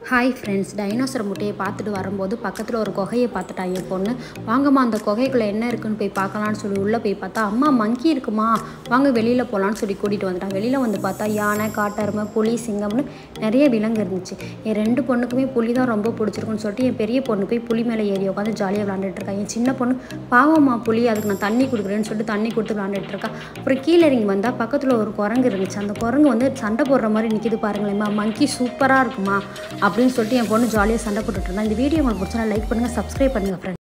hi friends dinosaur முட்டையை பார்த்துட்டு வரும்போது பக்கத்தில் ஒரு குகையை பார்த்துட்டா என் பொண்ணு வாங்கம்மா அந்த குகைக்குள்ளே என்ன இருக்குன்னு போய் பார்க்கலான்னு சொல்லி உள்ளே போய் பார்த்தா அம்மா மங்கி இருக்குமா வாங்க வெளியில் போகலான்னு சொல்லி கூட்டிகிட்டு வந்துட்டான் வெளியில் வந்து பார்த்தா யானை காட்டெருமை புலி சிங்கம்னு நிறைய விலங்கு இருந்துச்சு என் ரெண்டு பொண்ணுக்குமே புலி தான் ரொம்ப பிடிச்சிருக்குன்னு சொல்லிட்டு என் பெரிய பொண்ணு போய் புலி மேலே ஏறி உட்காந்து ஜாலியாக விளாண்டுட்டு இருக்கா என் சின்ன பொண்ணு பாவம்மா புலி அதுக்கு நான் தண்ணி கொடுக்குறேன்னு சொல்லிட்டு தண்ணி கொடுத்து விளாண்டுட்டு இருக்கா அப்புறம் கீழே இறங்கி வந்தால் பக்கத்தில் ஒரு குரங்கு இருந்துச்சு அந்த குரங்கு வந்து சண்டை போடுற மாதிரி நிற்கிது பாருங்களேம்மா மங்கி சூப்பராக இருக்குமா அப்படின்னு சொல்லிட்டு என் பொண்ணு ஜாலியாக சண்டை போட்டுட்டு இருந்தா இந்த வீடியோ உங்களுக்கு பிடிச்சா லைக் பண்ணுங்கள் சப்ஸ்கிரைப் பண்ணுங்கள் ஃப்ரெண்ட்ஸ்